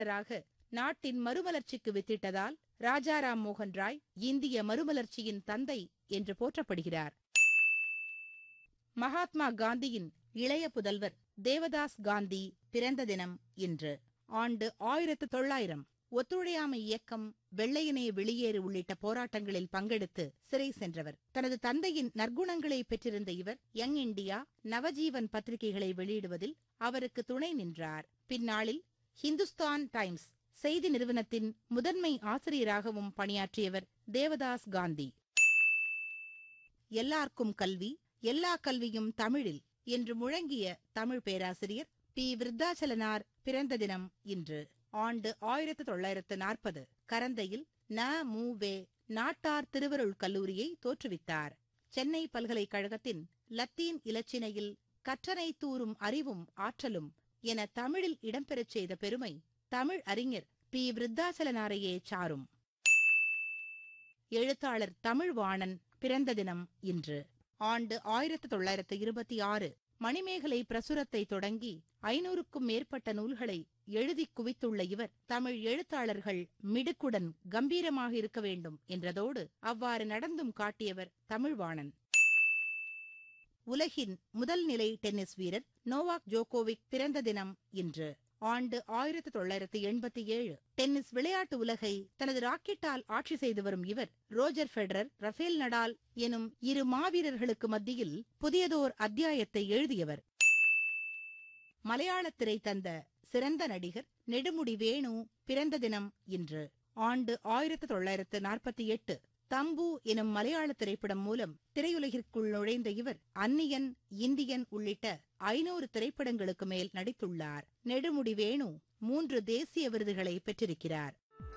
ராக நாட்டின் மறுமலர்ச்சிக்கு வித்திட்டதால் ராஜாராம் மோகன் ராய் இந்திய மறுமலர்ச்சியின் தந்தை என்று போற்றப்படுகிறார் மகாத்மா காந்தியின் இளைய புதல்வர் தேவதாஸ் காந்தி பிறந்த தினம் இன்று ஆண்டு ஆயிரத்து தொள்ளாயிரம் ஒத்துழையாமை இயக்கம் வெள்ளையனே வெளியேறு உள்ளிட்ட போராட்டங்களில் பங்கெடுத்து சிறை சென்றவர் தனது தந்தையின் நற்குணங்களை பெற்றிருந்த இவர் யங் இண்டியா நவஜீவன் பத்திரிகைகளை வெளியிடுவதில் அவருக்கு துணை நின்றார் பின்னாளில் ஹிந்துஸ்தான் டைம்ஸ் செய்தி நிறுவனத்தின் முதன்மை ஆசிரியராகவும் பணியாற்றியவர் தேவதாஸ் காந்தி எல்லார்க்கும் கல்வி எல்லா கல்வியும் தமிழில் என்று முழங்கிய தமிழ் பேராசிரியர் பி விருத்தாச்சலனார் பிறந்த தினம் இன்று ஆண்டு ஆயிரத்து தொள்ளாயிரத்து நாற்பது கரந்தையில் ந மு வே நாட்டார் திருவருள் கல்லூரியை தோற்றுவித்தார் சென்னை பல்கலைக்கழகத்தின் லத்தீன் இலச்சினையில் கற்றனை தூறும் அறிவும் ஆற்றலும் என தமிழில் இடம்பெறச் செய்த பெருமை தமிழ் அறிஞர் பி விருத்தாச்சலனாரையே சாரும் எழுத்தாளர் தமிழ்வாணன் பிறந்த தினம் இன்று ஆண்டு ஆயிரத்து தொள்ளாயிரத்து இருபத்தி ஆறு மணிமேகலை பிரசுரத்தை தொடங்கி ஐநூறுக்கும் மேற்பட்ட நூல்களை எழுதி குவித்துள்ள இவர் தமிழ் எழுத்தாளர்கள் மிடுக்குடன் கம்பீரமாக இருக்க வேண்டும் என்றதோடு அவ்வாறு நடந்தும் காட்டியவர் தமிழ்வாணன் உலகின் முதல் நிலை டென்னிஸ் வீரர் நோவாக் ஜோகோவிக் பிறந்த தினம் இன்று ஆண்டு ஆயிரத்து தொள்ளாயிரத்து எண்பத்தி ஏழு டென்னிஸ் விளையாட்டு உலகை தனது ராக்கெட்டால் ஆட்சி செய்து வரும் இவர் ரோஜர் ஃபெடரர் ரஃபேல் நடால் எனும் இரு மாவீரர்களுக்கு மத்தியில் புதியதோர் அத்தியாயத்தை எழுதியவர் மலையாளத் திரை தந்த சிறந்த நடிகர் நெடுமுடி வேணு பிறந்த தினம் இன்று ஆண்டு ஆயிரத்து தொள்ளாயிரத்து நாற்பத்தி எட்டு தம்பு எனும் மலையாள திரைப்படம் மூலம் திரையுலகிற்குள் நுழைந்த இவர் அந்நியன் இந்தியன் உள்ளிட்ட ஐநூறு திரைப்படங்களுக்கு மேல் நடித்துள்ளார் நெடுமுடி வேணு மூன்று தேசிய விருதுகளை பெற்றிருக்கிறார்